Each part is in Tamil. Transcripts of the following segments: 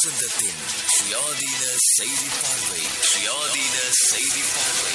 வசந்தத்தின் சுயாதீன செய்தி பார்வை சுயாதீன செய்தி பார்வை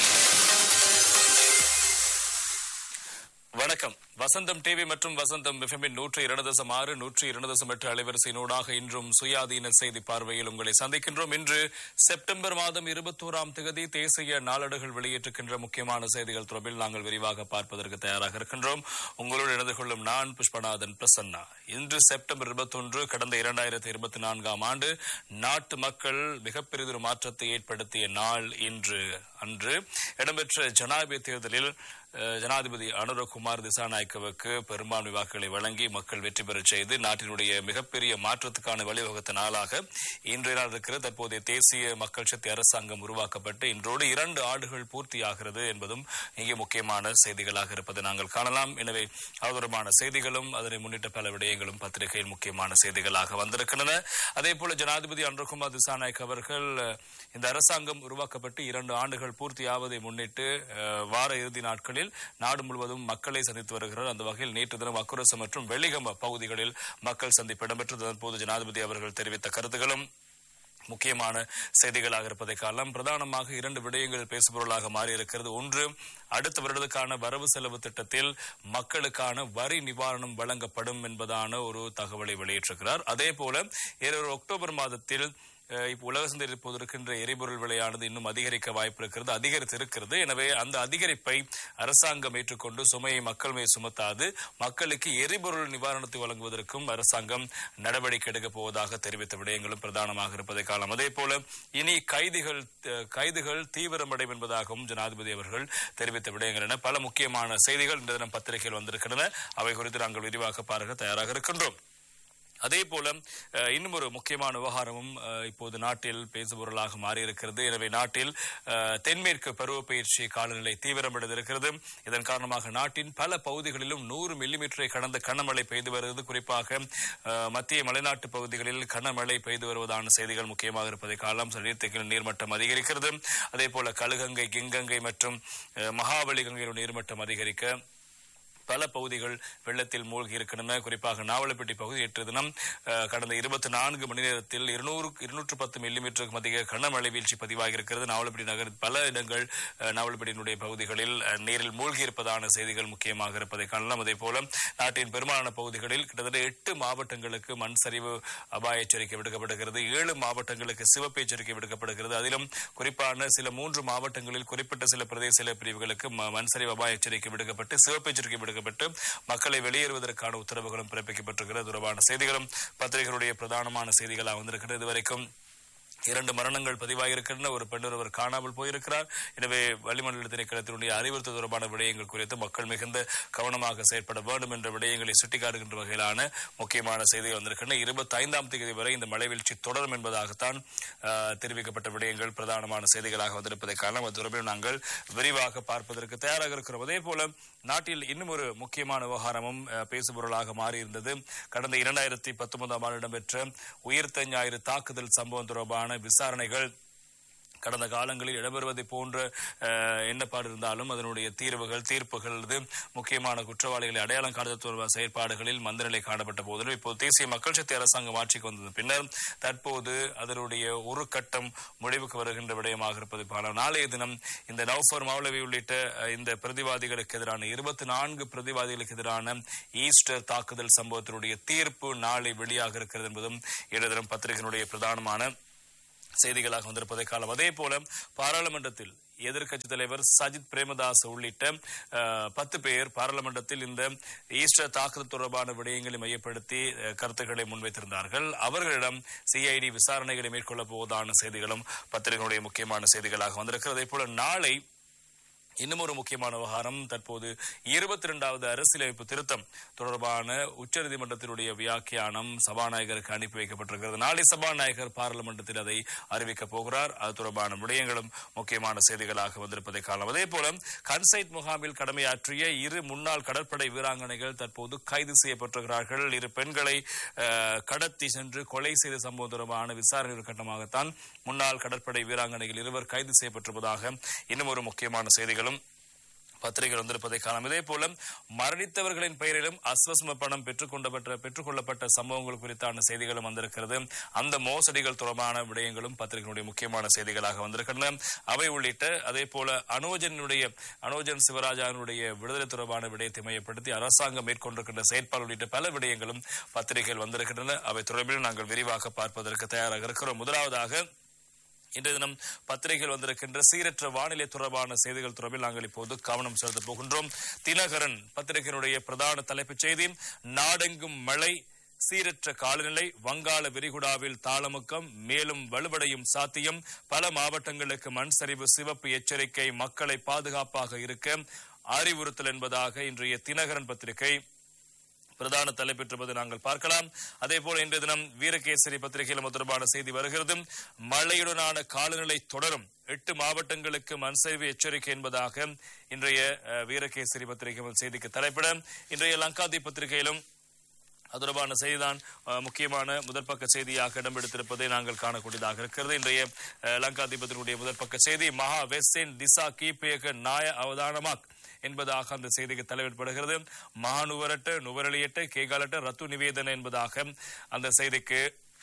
வணக்கம் வசந்தம் டிவி மற்றும் வசந்தம் எஃப்எம்மின் நூற்றி இரண்டு தசம் ஆறு நூற்றி இரண்டு தசம் எட்டு அலைவரிசையினூடாக இன்றும் சுயாதீன செய்தி பார்வையில் உங்களை சந்திக்கின்றோம் இன்று செப்டம்பர் மாதம் இருபத்தோராம் தேதி தேசிய நாளேடுகள் வெளியிட்டிருக்கின்ற முக்கியமான செய்திகள் தொடர்பில் நாங்கள் விரிவாக பார்ப்பதற்கு தயாராக இருக்கின்றோம் உங்களோடு இணைந்து கொள்ளும் நான் புஷ்பநாதன் பிரசன்னா இன்று செப்டம்பர் இருபத்தொன்று கடந்த இரண்டாயிரத்தி இருபத்தி நான்காம் ஆண்டு நாட்டு மக்கள் மிகப்பெரிதொரு மாற்றத்தை ஏற்படுத்திய நாள் இன்று அன்று இடம்பெற்ற ஜனாதிபதி தேர்தலில் அஹ், ஜனாதிபதி அனுரகுமார் திசாநாயக்கவுக்கு பெரும்பான்மை வாக்குகளை வழங்கி மக்கள் வெற்றி பெறச் செய்து நாட்டினுடைய மிகப்பெரிய மாற்றத்துக்கான வழிவகுத்த நாளாக இன்றைய நாள் இருக்கிறது தற்போதைய தேசிய மக்கள் சக்தி அரசாங்கம் உருவாக்கப்பட்டு இன்றோடு இரண்டு ஆண்டுகள் பூர்த்தியாகிறது என்பதும் இங்கே முக்கியமான செய்திகளாக இருப்பதை நாங்கள் காணலாம் எனவே அவதூறமான செய்திகளும் அதனை முன்னிட்ட பல விடயங்களும் பத்திரிகையில் முக்கியமான செய்திகளாக வந்திருக்கின்றன அதே போல ஜனாதிபதி அனுரகுமார் திசாநாயக் அவர்கள் அஹ், இந்த அரசாங்கம் உருவாக்கப்பட்டு இரண்டு ஆண்டுகள் பூர்த்தியாவதை முன்னிட்டு அஹ், வார இறுதி நாட்களில் நாடு முழுவதும் மக்களை சந்தித்து வருகிறார் அந்த வகையில் நேற்று தினம் அக்குரசம் மற்றும் வெள்ளிகம பகுதிகளில் மக்கள் சந்திப்பு இடம்பெற்றது தற்போது ஜனாதிபதி அவர்கள் தெரிவித்த கருத்துகளும் முக்கியமான செய்திகளாக இருப்பதை காணலாம் பிரதானமாக இரண்டு விடயங்கள் பேசுபொருளாக மாறியிருக்கிறது ஒன்று அடுத்த வருடத்துக்கான வரவு செலவு திட்டத்தில் மக்களுக்கான வரி நிவாரணம் வழங்கப்படும் என்பதான ஒரு தகவலை வெளியிட்டிருக்கிறார் அதே போல ஏழு அக்டோபர் மாதத்தில் அஹ், இப்போ உலக சந்தையில் இப்போது இருக்கின்ற எரிபொருள் விலையானது இன்னும் அதிகரிக்க வாய்ப்பு இருக்கிறது அதிகரித்து இருக்கிறது எனவே அந்த அதிகரிப்பை அரசாங்கம் ஏற்றுக்கொண்டு சுமையை மக்கள் மேல் சுமத்தாது மக்களுக்கு எரிபொருள் நிவாரணத்தை வழங்குவதற்கும் அரசாங்கம் நடவடிக்கை எடுக்கப் போவதாக தெரிவித்த விடயங்களும் பிரதானமாக இருப்பதை காணலாம் அதே போல இனி கைதிகள் அஹ், கைதுகள் தீவிரமடையும் என்பதாகவும் ஜனாதிபதி அவர்கள் தெரிவித்த விடயங்கள் என பல முக்கியமான செய்திகள் இந்த தினம் பத்திரிகையில் வந்திருக்கின்றன அவை குறித்து நாங்கள் விரிவாக பார்க்க தயாராக இருக்கின்றோம் அதே போல அஹ், இன்னும் ஒரு முக்கியமான விவகாரமும் அஹ், இப்போது நாட்டில் பேசுபொருளாக மாறியிருக்கிறது எனவே நாட்டில் அஹ், தென்மேற்கு பருவப்பெயர்ச்சி காலநிலை தீவிரமடைந்திருக்கிறது இதன் காரணமாக நாட்டின் பல பகுதிகளிலும் நூறு மில்லிமீட்டரை கடந்த கனமழை பெய்து வருகிறது குறிப்பாக அஹ், மத்திய மலைநாட்டு பகுதிகளில் கனமழை பெய்து வருவதான செய்திகள் முக்கியமாக இருப்பதை காணலாம் நீர்த்தேக்கில் நீர்மட்டம் அதிகரிக்கிறது அதே போல கழுகங்கை கிங்கங்கை மற்றும் அஹ், மகாபலி கங்கையில் நீர்மட்டம் அதிகரிக்க பல பகுதிகள் வெள்ளத்தில் மூழ்கி இருக்கின்றன குறிப்பாக நாவலப்பட்டி பகுதி நேற்று தினம் அஹ், கடந்த இருபத்தி நான்கு மணி நேரத்தில் இருநூறு இருநூற்று பத்து மில்லிமீட்டருக்கு அதிக கனமழை வீழ்ச்சி பதிவாகி இருக்கிறது நாவலப்பட்டி நகர் பல இடங்கள் அஹ், நாவலப்பட்டியினுடைய பகுதிகளில் அஹ், நீரில் மூழ்கி இருப்பதான செய்திகள் முக்கியமாக இருப்பதை காணலாம் அதே போல நாட்டின் பெரும்பாலான பகுதிகளில் கிட்டத்தட்ட எட்டு மாவட்டங்களுக்கு மண் சரிவு அபாய எச்சரிக்கை விடுக்கப்படுகிறது ஏழு மாவட்டங்களுக்கு சிவப்பு எச்சரிக்கை விடுக்கப்படுகிறது அதிலும் குறிப்பான சில மூன்று மாவட்டங்களில் குறிப்பிட்ட சில பிரதேச பிரிவுகளுக்கு ம- மண் சரிவு அபாய எச்சரிக்கை விடுக்கப்பட்டு சிவப்பு எச்சரிக்கை விடுக்கப்பட்டு மக்களை வெளியேறுவதற்கான உத்தரவுகளும் பிறப்பிக்கப்பட்டிருக்கிறது தொடர்பான செய்திகளும் பத்திரிகைகளுடைய பிரதானமான செய்திகளாக வந்திருக்கிறது இதுவரைக்கும் இரண்டு மரணங்கள் பதிவாகியிருக்கின்றன ஒரு பெண் ஒருவர் காணாமல் போயிருக்கிறார் எனவே வளிமண்டல திணைக்களத்தினுடைய அறிவுறுத்தல் தொடர்பான விடயங்கள் குறித்து மக்கள் மிகுந்த கவனமாக செயற்பட வேண்டும் என்ற விடயங்களை சுட்டிக்காட்டுகின்ற வகையிலான முக்கியமான செய்திகள் வந்திருக்கின்றன இருபத்தி ஐந்தாம் தேதி வரை இந்த மழை வீழ்ச்சி தொடரும் என்பதாகத்தான் ஆஹ், தெரிவிக்கப்பட்ட விடயங்கள் பிரதானமான செய்திகளாக வந்திருப்பதை காணலாம் அது தொடர்பில் நாங்கள் விரிவாக பார்ப்பதற்கு தயாராக இருக்கிறோம் அதே போல நாட்டில் இன்னும் ஒரு முக்கியமான விவகாரமும் அஹ், பேசுபொருளாக மாறியிருந்தது கடந்த இரண்டாயிரத்தி பத்தொன்பதாம் ஆண்டு இடம்பெற்ற உயிர்த்த ஞாயிறு தாக்குதல் சம்பவம் தொடர்பான விசாரணைகள் கடந்த காலங்களில் இடம்பெறுவதை போன்ற அஹ், எண்ணப்பாடு இருந்தாலும் அதனுடைய தீர்வுகள் தீர்ப்புகள் இது முக்கியமான குற்றவாளிகளை அடையாளம் காணுதல் தொடர்பான செயற்பாடுகளில் மந்தநிலை காணப்பட்ட போதிலும் இப்போது தேசிய மக்கள் சக்தி அரசாங்கம் ஆட்சிக்கு வந்தது பின்னர் தற்போது அதனுடைய ஒரு கட்டம் முடிவுக்கு வருகின்ற விடயமாக இருப்பது பாலம் நாளைய தினம் இந்த நௌஃபர் மௌலவி உள்ளிட்ட அஹ், இந்த பிரதிவாதிகளுக்கு எதிரான இருபத்தி நான்கு பிரதிவாதிகளுக்கு எதிரான ஈஸ்டர் தாக்குதல் சம்பவத்தினுடைய தீர்ப்பு நாளை வெளியாக இருக்கிறது என்பதும் இன்று தினம் பத்திரிகையினுடைய பிரதானமான செய்திகளாக வந்திருப்பதை காலம் அதே போல பாராளுமன்றத்தில் எதிர்க்கட்சி தலைவர் சஜித் பிரேமதாஸ் உள்ளிட்ட அஹ், பத்து பேர் பாராளுமன்றத்தில் இந்த ஈஸ்டர் தாக்குதல் தொடர்பான விடயங்களை மையப்படுத்தி அஹ், கருத்துக்களை முன்வைத்திருந்தார்கள் அவர்களிடம் சிஐடி விசாரணைகளை மேற்கொள்ளப் போவதான செய்திகளும் பத்திரிகைகளுடைய முக்கியமான செய்திகளாக வந்திருக்கிறது அதே போல நாளை இன்னும் ஒரு முக்கியமான விவகாரம் தற்போது இருபத்தி இரண்டாவது அரசியலமைப்பு திருத்தம் தொடர்பான உச்சநீதிமன்றத்தினுடைய வியாக்கியானம் சபாநாயகருக்கு அனுப்பி வைக்கப்பட்டிருக்கிறது நாளை சபாநாயகர் பாராளுமன்றத்தில் அதை அறிவிக்கப் போகிறார் அது தொடர்பான விடயங்களும் முக்கியமான செய்திகளாக வந்திருப்பதை காணலாம் அதே போல கன்சைட் முகாமில் கடமையாற்றிய இரு முன்னாள் கடற்படை வீராங்கனைகள் தற்போது கைது செய்யப்பட்டிருக்கிறார்கள் இரு பெண்களை அஹ், கடத்தி சென்று கொலை செய்த சம்பவம் தொடர்பான விசாரணை ஒரு கட்டமாகத்தான் முன்னாள் கடற்படை வீராங்கனைகள் இருவர் கைது செய்யப்பட்டிருப்பதாக இன்னும் ஒரு முக்கியமான செய்திகளும் பத்திரிகை வந்திருப்பதை காணலாம் இதே போல மரணித்தவர்களின் பெயரிலும் அஸ்வசம பணம் பெற்றுக்கொண்டப்பட்ட பெற்றுக்கொள்ளப்பட்ட சம்பவங்கள் குறித்தான செய்திகளும் வந்திருக்கிறது அந்த மோசடிகள் தொடர்பான விடயங்களும் பத்திரிகையினுடைய முக்கியமான செய்திகளாக வந்திருக்கின்றன அவை உள்ளிட்ட அதே போல அனோஜனுடைய அனோஜன் சிவராஜாவினுடைய விடுதலை தொடர்பான விடயத்தை மையப்படுத்தி அரசாங்கம் மேற்கொண்டிருக்கின்ற செயற்பாடு உள்ளிட்ட பல விடயங்களும் பத்திரிகைகள் வந்திருக்கின்றன அவை தொடர்பில் நாங்கள் விரிவாக பார்ப்பதற்கு தயாராக இருக்கிறோம் முதலாவதாக இன்றைய தினம் பத்திரிகைகள் வந்திருக்கின்ற சீரற்ற வானிலை தொடர்பான செய்திகள் தொடர்பில் நாங்கள் இப்போது கவனம் செலுத்தப் போகின்றோம் தினகரன் பத்திரிகையினுடைய பிரதான தலைப்புச் செய்தி நாடெங்கும் மழை சீரற்ற காலநிலை வங்காள விரிகுடாவில் தாளமுக்கம் மேலும் வலுவடையும் சாத்தியம் பல மாவட்டங்களுக்கு மண் சரிவு சிவப்பு எச்சரிக்கை மக்களை பாதுகாப்பாக இருக்க அறிவுறுத்தல் என்பதாக இன்றைய தினகரன் பத்திரிகை பிரதான தலைப்பெற்றிருப்பதை நாங்கள் பார்க்கலாம் அதே போல இன்றைய தினம் வீரகேசரி பத்திரிகையில் தொடர்பான செய்தி வருகிறது மழையுடனான காலநிலை தொடரும் எட்டு மாவட்டங்களுக்கு மண்சரிவு எச்சரிக்கை என்பதாக இன்றைய அஹ், வீரகேசரி பத்திரிகை செய்திக்கு தலைப்பிட இன்றைய லங்காதி பத்திரிகையிலும் அது தொடர்பான செய்திதான் அஹ், முக்கியமான முதற்பக்க செய்தியாக இடம்பெடுத்திருப்பதை நாங்கள் காணக்கூடியதாக இருக்கிறது இன்றைய அஹ், லங்காதிபதியினுடைய முதற்பக்க செய்தி மகா வெஸ்டேன் திசா கீப்பேக நாய அவதானமாக் என்பதாக அந்த செய்திக்கு தலைவிடப்படுகிறது மகானுவரட்ட நுவரலியட்ட கேகாலட்ட ரத்து நிவேதன என்பதாக அந்த செய்திக்கு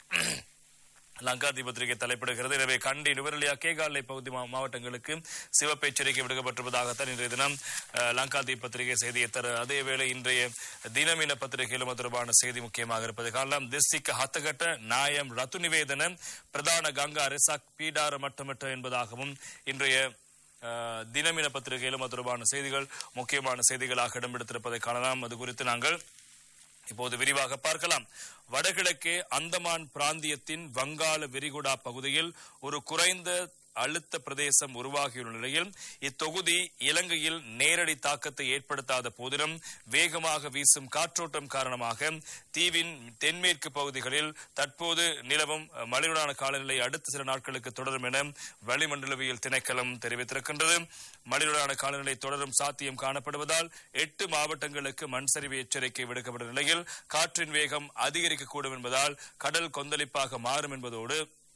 லங்காதி பத்திரிகை தலைப்பிடுகிறது எனவே கண்டி நுவரலியா கேகாலை பகுதி மா- மாவட்டங்களுக்கு சிவப்பு எச்சரிக்கை விடுக்கப்பட்டிருப்பதாகத்தான் இன்றைய தினம் அஹ், லங்காதி பத்திரிகை செய்தியை தர அதேவேளை இன்றைய தினமின பத்திரிகையிலும் அது தொடர்பான செய்தி முக்கியமாக இருப்பதை காணலாம் திஸ்டிக் ஹத்தகட்ட நாயம் ரத்து நிவேதன பிரதான கங்கா ரெசாக் பீடார மட்டமட்ட என்பதாகவும் இன்றைய அஹ், தினமின பத்திரிகையிலும் அது தொடர்பான செய்திகள் முக்கியமான செய்திகளாக இடம்பெடுத்திருப்பதை காணலாம் அது குறித்து நாங்கள் இப்போது விரிவாக பார்க்கலாம் வடகிழக்கே அந்தமான் பிராந்தியத்தின் வங்காள விரிகுடா பகுதியில் ஒரு குறைந்த அழுத்த பிரதேசம் உருவாகியுள்ள நிலையில் இத்தொகுதி இலங்கையில் நேரடி தாக்கத்தை ஏற்படுத்தாத போதிலும் வேகமாக வீசும் காற்றோட்டம் காரணமாக தீவின் தென்மேற்கு பகுதிகளில் தற்போது நிலவும் மழையுடான காலநிலை அடுத்த சில நாட்களுக்கு தொடரும் என வளிமண்டலவியல் திணைக்களம் தெரிவித்திருக்கின்றது மழையுடான காலநிலை தொடரும் சாத்தியம் காணப்படுவதால் எட்டு மாவட்டங்களுக்கு மண் சரிவு எச்சரிக்கை விடுக்கப்பட்ட நிலையில் காற்றின் வேகம் அதிகரிக்கக்கூடும் என்பதால் கடல் கொந்தளிப்பாக மாறும் என்பதோடு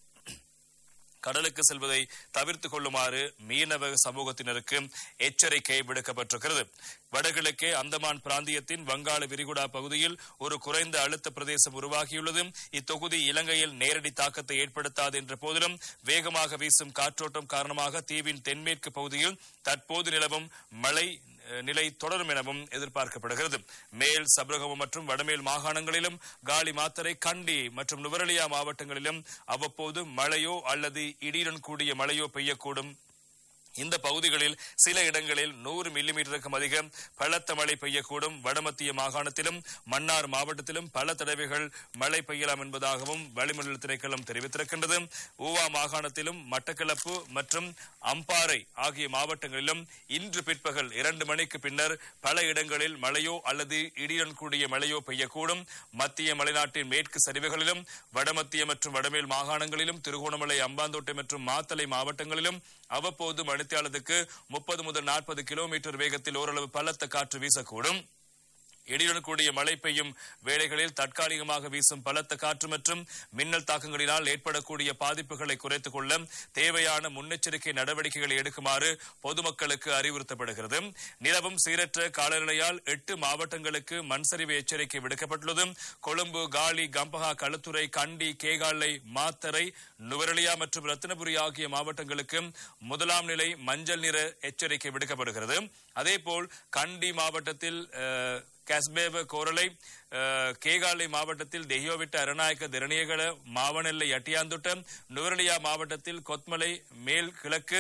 கடலுக்கு செல்வதை தவிர்த்துக் கொள்ளுமாறு மீனவ சமூகத்தினருக்கு எச்சரிக்கை விடுக்கப்பட்டிருக்கிறது வடகிழக்கே அந்தமான் பிராந்தியத்தின் வங்காள விரிகுடா பகுதியில் ஒரு குறைந்த அழுத்த பிரதேசம் உருவாகியுள்ளது இத்தொகுதி இலங்கையில் நேரடி தாக்கத்தை ஏற்படுத்தாது என்ற போதிலும் வேகமாக வீசும் காற்றோட்டம் காரணமாக தீவின் தென்மேற்கு பகுதியில் தற்போது நிலவும் மழை அஹ், நிலை தொடரும் எனவும் எதிர்பார்க்கப்படுகிறது மேல் சபரகம மற்றும் வடமேல் மாகாணங்களிலும் காலி மாத்தரை கண்டி மற்றும் நுவரலியா மாவட்டங்களிலும் அவ்வப்போது மழையோ அல்லது இடியுடன் கூடிய மழையோ பெய்யக்கூடும் இந்த பகுதிகளில் சில இடங்களில் நூறு மில்லிமீட்டருக்கும் அதிக பலத்த மழை பெய்யக்கூடும் வடமத்திய மாகாணத்திலும் மன்னார் மாவட்டத்திலும் பல தடவைகள் மழை பெய்யலாம் என்பதாகவும் வளிமண்டல திணைக்களம் தெரிவித்திருக்கின்றது ஊவா மாகாணத்திலும் மட்டக்களப்பு மற்றும் அம்பாறை ஆகிய மாவட்டங்களிலும் இன்று பிற்பகல் இரண்டு மணிக்கு பின்னர் பல இடங்களில் மழையோ அல்லது இடியுடன் கூடிய மழையோ பெய்யக்கூடும் மத்திய மலைநாட்டின் மேற்கு சரிவுகளிலும் வடமத்திய மற்றும் வடமேல் மாகாணங்களிலும் திருகோணமலை அம்பாந்தோட்டை மற்றும் மாத்தளை மாவட்டங்களிலும் அவ்வப்போது மணித்தியாலத்துக்கு முப்பது முதல் நாற்பது கிலோமீட்டர் வேகத்தில் ஓரளவு பலத்த காற்று வீசக்கூடும் இடியுடன் கூடிய மழை பெய்யும் வேளைகளில் தற்காலிகமாக வீசும் பலத்த காற்று மற்றும் மின்னல் தாக்கங்களினால் ஏற்படக்கூடிய பாதிப்புகளை குறைத்துக் கொள்ள தேவையான முன்னெச்சரிக்கை நடவடிக்கைகளை எடுக்குமாறு பொதுமக்களுக்கு அறிவுறுத்தப்படுகிறது நிலவும் சீரற்ற காலநிலையால் எட்டு மாவட்டங்களுக்கு மண்சரிவு எச்சரிக்கை விடுக்கப்பட்டுள்ளது கொழும்பு காலி கம்பஹா களுத்துறை கண்டி கேகாலை மாத்தரை நுவரலியா மற்றும் ரத்தினபுரி ஆகிய மாவட்டங்களுக்கு முதலாம் நிலை மஞ்சள் நிற எச்சரிக்கை விடுக்கப்படுகிறது அதேபோல் கண்டி மாவட்டத்தில் அஹ், கஸ்பேவ கோரலை அஹ், கேகாலை மாவட்டத்தில் தெஹியோவிட்ட அரணாயக்க திரணியகல மாவனெல்லை யட்டியாந்துட்ட நுவரலியா மாவட்டத்தில் கொத்மலை மேல் கிழக்கு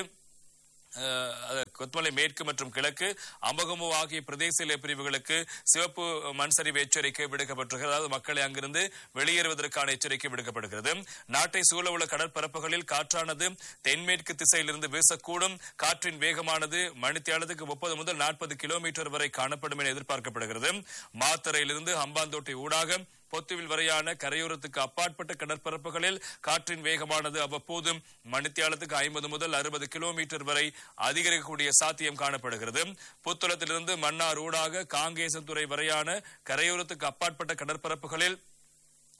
அஹ், அது கொத்மலை மேற்கு மற்றும் கிழக்கு அம்பகமு ஆகிய பிரதேச எல்லை பிரிவுகளுக்கு சிவப்பு மண் சரிவு எச்சரிக்கை விடுக்கப்பட்டிருக்கிறது அதாவது மக்களை அங்கிருந்து வெளியேறுவதற்கான எச்சரிக்கை விடுக்கப்படுகிறது நாட்டை சூழ உள்ள கடற்பரப்புகளில் காற்றானது தென்மேற்கு திசையிலிருந்து வீசக்கூடும் காற்றின் வேகமானது மணித்தியாலத்துக்கு முப்பது முதல் நாற்பது கிலோமீட்டர் வரை காணப்படும் என எதிர்பார்க்கப்படுகிறது மாத்தரையிலிருந்து ஹம்பாந்தோட்டை ஊடாக பொத்துவில் வரையான கரையோரத்துக்கு அப்பாற்பட்ட கடற்பரப்புகளில் காற்றின் வேகமானது அவ்வப்போது மணித்தியாலத்துக்கு ஐம்பது முதல் அறுபது கிலோமீட்டர் வரை அதிகரிக்கக்கூடிய சாத்தியம் காணப்படுகிறது புத்தளத்திலிருந்து மன்னார் ஊடாக காங்கேசத்துறை வரையான கரையோரத்துக்கு அப்பாற்பட்ட கடற்பரப்புகளில்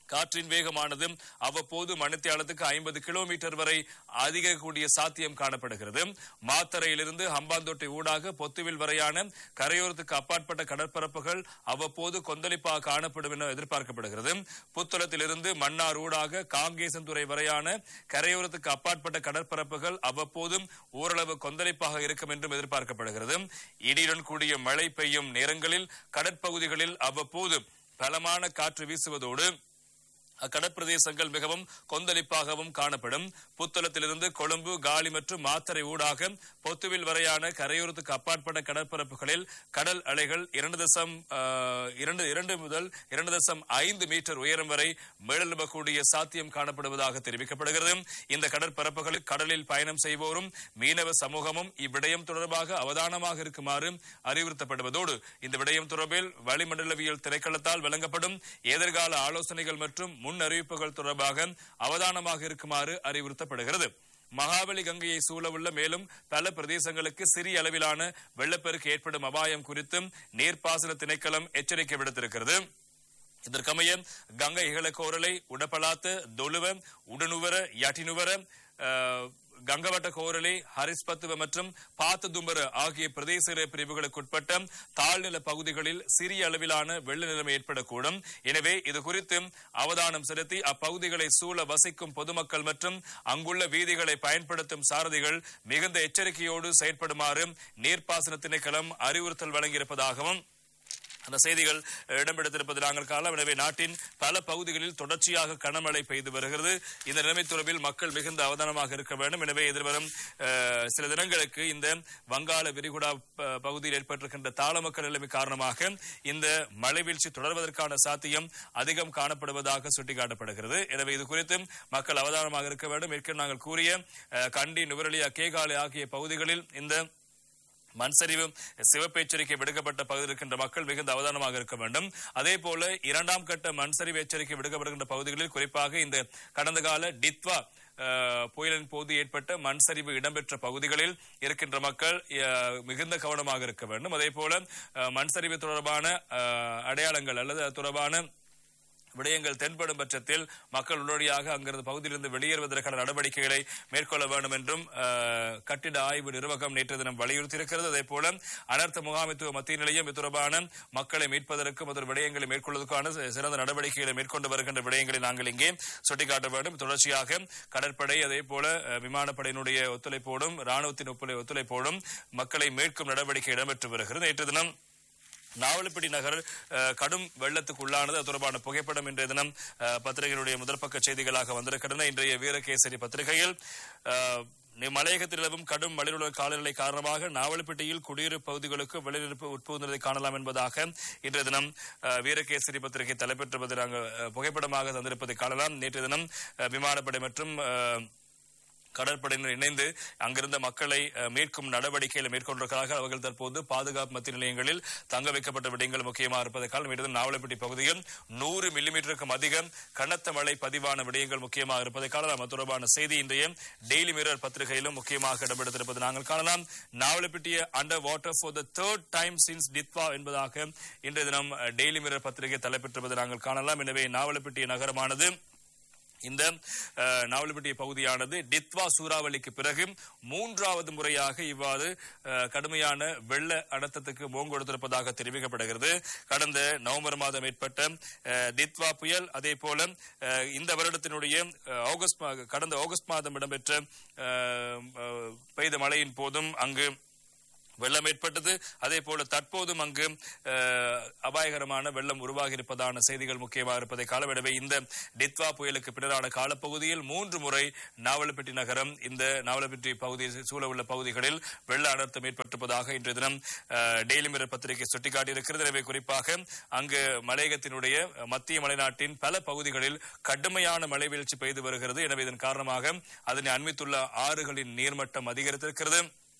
காற்றின் வேகமானது அவ்வப்போது மணித்தியாலத்துக்கு ஐம்பது கிலோமீட்டர் வரை அதிக கூடிய சாத்தியம் காணப்படுகிறது மாத்தரையிலிருந்து ஹம்பாந்தோட்டை ஊடாக பொத்துவில் வரையான கரையோரத்துக்கு அப்பாற்பட்ட கடற்பரப்புகள் அவ்வப்போது கொந்தளிப்பாக காணப்படும் என எதிர்பார்க்கப்படுகிறது புத்தளத்திலிருந்து மன்னார் ஊடாக காங்கேசன்துறை வரையான கரையோரத்துக்கு அப்பாற்பட்ட கடற்பரப்புகள் அவ்வப்போதும் ஓரளவு கொந்தளிப்பாக இருக்கும் என்றும் எதிர்பார்க்கப்படுகிறது இடியுடன் கூடிய மழை பெய்யும் நேரங்களில் கடற்பகுதிகளில் அவ்வப்போது பலமான காற்று வீசுவதோடு அக்கடற்பிரதேசங்கள் மிகவும் கொந்தளிப்பாகவும் காணப்படும் புத்தளத்திலிருந்து கொழும்பு காலி மற்றும் மாத்தறை ஊடாக பொத்துவில் வரையான கரையோரத்துக்கு அப்பாற்பட்ட கடற்பரப்புகளில் கடல் அலைகள் இரண்டு தசம் ஆஹ், இரண்டு இரண்டு முதல் இரண்டு தசம் ஐந்து மீட்டர் உயரம் வரை மேலெழும்பக்கூடிய சாத்தியம் காணப்படுவதாக தெரிவிக்கப்படுகிறது இந்த கடற்பரப்புகளில் கடலில் பயணம் செய்வோரும் மீனவ சமூகமும் இவ்விடயம் தொடர்பாக அவதானமாக இருக்குமாறு அறிவுறுத்தப்படுவதோடு இந்த விடயம் தொடர்பில் வளிமண்டலவியல் திரைக்களத்தால் வழங்கப்படும் எதிர்கால ஆலோசனைகள் மற்றும் முன் அறிவிப்புகள் தொடர்பாக அவதானமாக இருக்குமாறு அறிவுறுத்தப்படுகிறது மகாபலி கங்கையை சூழவுள்ள மேலும் பல பிரதேசங்களுக்கு சிறிய அளவிலான வெள்ளப்பெருக்கு ஏற்படும் அபாயம் குறித்தும் நீர்ப்பாசன திணைக்களம் எச்சரிக்கை விடுத்திருக்கிறது இதற்கமைய கங்கை இகழக்கோரலை உடப்பலாத்த தொழுவ உடனுவர யட்டினுவர அஹ், கங்கவட்ட கோரலை ஹரிஸ்பத்துவ மற்றும் பாத்ததும்பர ஆகிய பிரதேச பிரிவுகளுக்குட்பட்ட தாழ்நில பகுதிகளில் சிறிய அளவிலான வெள்ள நிலைமை ஏற்படக்கூடும் எனவே இது குறித்து அவதானம் செலுத்தி அப்பகுதிகளை சூழ வசிக்கும் பொதுமக்கள் மற்றும் அங்குள்ள வீதிகளை பயன்படுத்தும் சாரதிகள் மிகுந்த எச்சரிக்கையோடு செயற்படுமாறு நீர்ப்பாசன திணைக்களம் அறிவுறுத்தல் வழங்கியிருப்பதாகவும் அந்த செய்திகள் அஹ், இடம்பெடுத்திருப்பது நாங்கள் காணலாம் எனவே நாட்டின் பல பகுதிகளில் தொடர்ச்சியாக கனமழை பெய்து வருகிறது இந்த நிலைமை தொடர்பில் மக்கள் மிகுந்த அவதானமாக இருக்க வேண்டும் எனவே எதிர்வரும் அஹ், சில தினங்களுக்கு இந்த வங்காள விரிகுடா ப- பகுதியில் ஏற்பட்டிருக்கின்ற தாளமக்கள் நிலைமை காரணமாக இந்த மழை வீழ்ச்சி தொடர்வதற்கான சாத்தியம் அதிகம் காணப்படுவதாக சுட்டிக்காட்டப்படுகிறது எனவே இது குறித்து மக்கள் அவதானமாக இருக்க வேண்டும் ஏற்கனவே நாங்கள் கூறிய அஹ், கண்டி நுவரலியா கேகாலை ஆகிய பகுதிகளில் இந்த மண்சரிவு சிவப்பு எச்சரிக்கை விடுக்கப்பட்ட பகுதியில் இருக்கின்ற மக்கள் மிகுந்த அவதானமாக இருக்க வேண்டும் அதே போல இரண்டாம் கட்ட மண்சரிவு எச்சரிக்கை விடுக்கப்படுகின்ற பகுதிகளில் குறிப்பாக இந்த கடந்த கால டித்வா அஹ், புயலின் போது ஏற்பட்ட மண் சரிவு இடம்பெற்ற பகுதிகளில் இருக்கின்ற மக்கள் அஹ், மிகுந்த கவனமாக இருக்க வேண்டும் அதே போல அஹ், மண் சரிவு தொடர்பான அஹ், அடையாளங்கள் அல்லது அது தொடர்பான விடயங்கள் தென்படும் பட்சத்தில் மக்கள் உடனடியாக அங்கிருந்து பகுதியிலிருந்து வெளியேறுவதற்கான நடவடிக்கைகளை மேற்கொள்ள வேண்டும் என்றும் அஹ், கட்டிட ஆய்வு நிர்வாகம் நேற்று தினம் வலியுறுத்தியிருக்கிறது அதே போல அனர்த்த முகாமைத்துவ மத்திய நிலையம் இது தொடர்பான மக்களை மீட்பதற்கும் அதன் விடயங்களை மேற்கொள்வதற்கான சி- சிறந்த நடவடிக்கைகளை மேற்கொண்டு வருகின்ற விடயங்களை நாங்கள் இங்கே சுட்டிக்காட்ட வேண்டும் தொடர்ச்சியாக கடற்படை அதே போல அஹ், விமானப்படையினுடைய ஒத்துழைப்போடும் ராணுவத்தின் ஒப்புழை- ஒத்துழைப்போடும் மக்களை மீட்கும் நடவடிக்கை இடம்பெற்று வருகிறது நேற்று தினம் நாவலப்பிட்டி நகர் அஹ், கடும் வெள்ளத்துக்கு உள்ளானது அது தொடர்பான புகைப்படம் இன்றைய தினம் அஹ், பத்திரிகையினுடைய முதற்பக்க செய்திகளாக வந்திருக்கின்றன இன்றைய வீரகேசரி பத்திரிகையில் அஹ், நி- மலையகத்தில் நிலவும் கடும் மழையுள்ள காலநிலை காரணமாக நாவலப்பிட்டியில் குடியிருப்பு பகுதிகளுக்கு வெளியிருப்பு உட்புகுந்ததை காணலாம் என்பதாக இன்றைய தினம் அஹ், வீரகேசரி பத்திரிகை தலைப்பெற்றுவதை நாங்கள் அஹ், புகைப்படமாக தந்திருப்பதை காணலாம் நேற்று தினம் அஹ், விமானப்படை மற்றும் அஹ், கடற்படையினர் இணைந்து அங்கிருந்த மக்களை அஹ், மீட்கும் நடவடிக்கைகளை மேற்கொண்டிருக்கிறார்கள் அவர்கள் தற்போது பாதுகாப்பு மத்திய நிலையங்களில் தங்க வைக்கப்பட்ட விடயங்கள் முக்கியமாக இருப்பதை காரணம் மீண்டும் நாவலப்பட்டி பகுதியில் நூறு மில்லிமீட்டருக்கும் அதிகம் கனத்த மழை பதிவான விடயங்கள் முக்கியமாக இருப்பதை காணலாம் அது தொடர்பான செய்தி இன்றைய டெய்லி மிரர் பத்திரிகையிலும் முக்கியமாக இடம்பெடுத்திருப்பது நாங்கள் காணலாம் Nawalapitiya under water for the third time since Ditwah என்பதாக இன்றைய தினம் டெய்லி மிரர் பத்திரிகை தலைப்பெற்றிருப்பதை நாங்கள் காணலாம் எனவே நாவலப்பட்டிய நகரமானது இந்த அஹ், நாவலப்பட்டிய பகுதியானது டித்வா சூறாவளிக்கு பிறகு மூன்றாவது முறையாக இவ்வாறு அஹ், கடுமையான வெள்ள அனர்த்தத்துக்கு மூங்கொடுத்திருப்பதாக தெரிவிக்கப்படுகிறது கடந்த நவம்பர் மாதம் ஏற்பட்ட அஹ், டித்வா புயல் அதே போல அஹ், இந்த வருடத்தினுடைய அஹ், ஆகஸ்ட் மா- கடந்த ஆகஸ்ட் மாதம் இடம்பெற்ற அஹ், அஹ், பெய்த மழையின் போதும் அங்கு வெள்ளம் ஏற்பட்டது அதே போல தற்போதும் அங்கு அஹ், அபாயகரமான வெள்ளம் உருவாகி இருப்பதான செய்திகள் முக்கியமாக இருப்பதை காலவிடவே இந்த டித்வா புயலுக்கு பின்னரான காலப்பகுதியில் மூன்று முறை நாவலப்பட்டி நகரம் இந்த நாவலப்பட்டி பகுதியில் சூழ உள்ள பகுதிகளில் வெள்ள அனர்த்தம் ஏற்பட்டிருப்பதாக இன்றைய தினம் அஹ், டெய்லி மிரர் பத்திரிகை சுட்டிக்காட்டியிருக்கிறது எனவே குறிப்பாக அங்கு மலையகத்தினுடைய மத்திய மலைநாட்டின் பல பகுதிகளில் கடுமையான மழை வீழ்ச்சி பெய்து வருகிறது எனவே இதன் காரணமாக அதனை அண்மித்துள்ள ஆறுகளின் நீர்மட்டம் அதிகரித்திருக்கிறது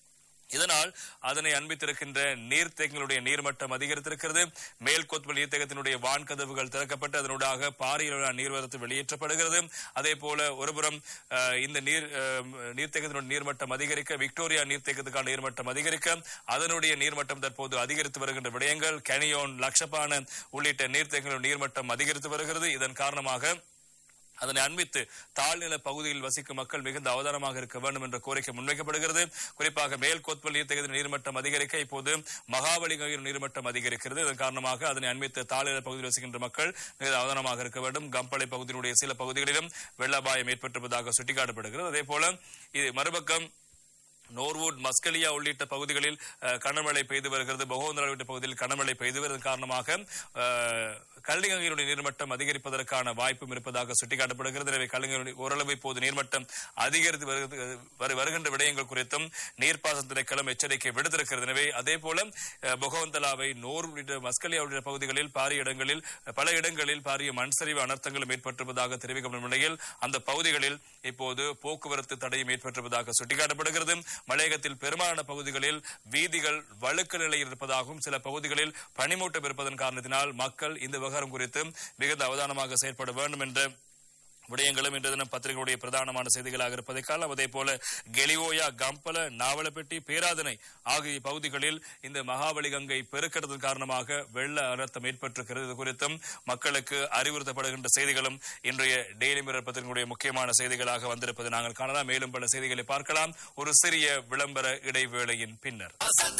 இதனால் அதனை அன்பித்திருக்கின்ற நீர்த்தேக்கங்களுடைய நீர்மட்டம் அதிகரித்திருக்கிறது மேல் கொத்வல் நீர்த்தேக்கத்தினுடைய வான்கதவுகள் திறக்கப்பட்டு அதனூடாக பாரியிலான நீர்வரத்து வெளியேற்றப்படுகிறது அதே போல ஒருபுறம் அஹ், இந்த நீர் அஹ், நீர்த்தேக்கத்தினுடைய நீர்மட்டம் அதிகரிக்க விக்டோரியா நீர்த்தேக்கத்துக்கான நீர்மட்டம் அதிகரிக்க அதனுடைய நீர்மட்டம் தற்போது அதிகரித்து வருகின்ற விடயங்கள் கனியோன் லட்சப்பான உள்ளிட்ட நீர்த்தேக்கங்களுடைய நீர்மட்டம் அதிகரித்து வருகிறது இதன் காரணமாக அதனை அண்மித்து தாழ்நில பகுதியில் வசிக்கும் மக்கள் மிகுந்த அவதானமாக இருக்க வேண்டும் என்ற கோரிக்கை முன்வைக்கப்படுகிறது குறிப்பாக மேல் கோத்வல் நீர்த்தேக்கத்தின் நீர்மட்டம் அதிகரிக்க இப்போது மகாபலி கங்கை நீர்மட்டம் அதிகரிக்கிறது இதன் காரணமாக அதனை அண்மித்து தாழ்நில பகுதியில் வசிக்கின்ற மக்கள் மிகுந்த அவதானமாக இருக்க வேண்டும் கம்பளை பகுதியினுடைய சில பகுதிகளிலும் வெள்ள அபாயம் ஏற்பட்டிருப்பதாக சுட்டிக்காட்டப்படுகிறது அதே போல இது மறுபக்கம் நோர்வுட் மஸ்கலியா உள்ளிட்ட பகுதிகளில் அஹ், கனமழை பெய்து வருகிறது பகோந்தரா உள்ளிட்ட பகுதியில் கனமழை பெய்து வருவதன் காரணமாக அஹ், கள்ளிகங்கையினுடைய நீர்மட்டம் அதிகரிப்பதற்கான வாய்ப்பும் இருப்பதாக சுட்டிக்காட்டப்படுகிறது எனவே கள்ளிகங்கை ஓரளவு இப்போது நீர்மட்டம் அதிகரித்து வருகிறது- வரு- வருகின்ற விடயங்கள் குறித்தும் நீர்ப்பாசன திணைக்களம் எச்சரிக்கை விடுத்திருக்கிறது எனவே அதே போல அஹ், பொகவந்தலாவை நோர் உள்ளிட்ட மஸ்கலியா உள்ளிட்ட பகுதிகளில் பாரிய இடங்களில் பல இடங்களில் பாரிய மண் சரிவு அனர்த்தங்களும் ஏற்பட்டிருப்பதாக தெரிவிக்கப்படும் நிலையில் அந்த பகுதிகளில் இப்போது போக்குவரத்து தடையும் ஏற்பட்டிருப்பதாக சுட்டிக்காட்டப்படுகிறது மலையகத்தில் பெரும்பாலான பகுதிகளில் வீதிகள் வழுக்க நிலையில் இருப்பதாகவும் சில பகுதிகளில் பனிமூட்டம் இருப்பதன் காரணத்தினால் மக்கள் இந்த விவகாரம் குறித்து மிகுந்த அவதானமாக செயற்பட வேண்டும் என்ற விடயங்களும் இன்று தினம் பத்திரிகையுடைய பிரதானமான செய்திகளாக இருப்பதை காணலாம் அதே போல கெலிவோயா கம்பல நாவலப்பட்டி பேராதனை ஆகிய பகுதிகளில் இந்த மகாபலி கங்கை பெருக்கெடுத்ததன் காரணமாக வெள்ள அனர்த்தம் ஏற்பட்டிருக்கிறது இது குறித்தும் மக்களுக்கு அறிவுறுத்தப்படுகின்ற செய்திகளும் இன்றைய டெய்லி மிரர் பத்திரிகையுடைய முக்கியமான செய்திகளாக வந்திருப்பதை நாங்கள் காணலாம் மேலும் பல செய்திகளை பார்க்கலாம் ஒரு சிறிய விளம்பர இடைவேளையின் பின்னர்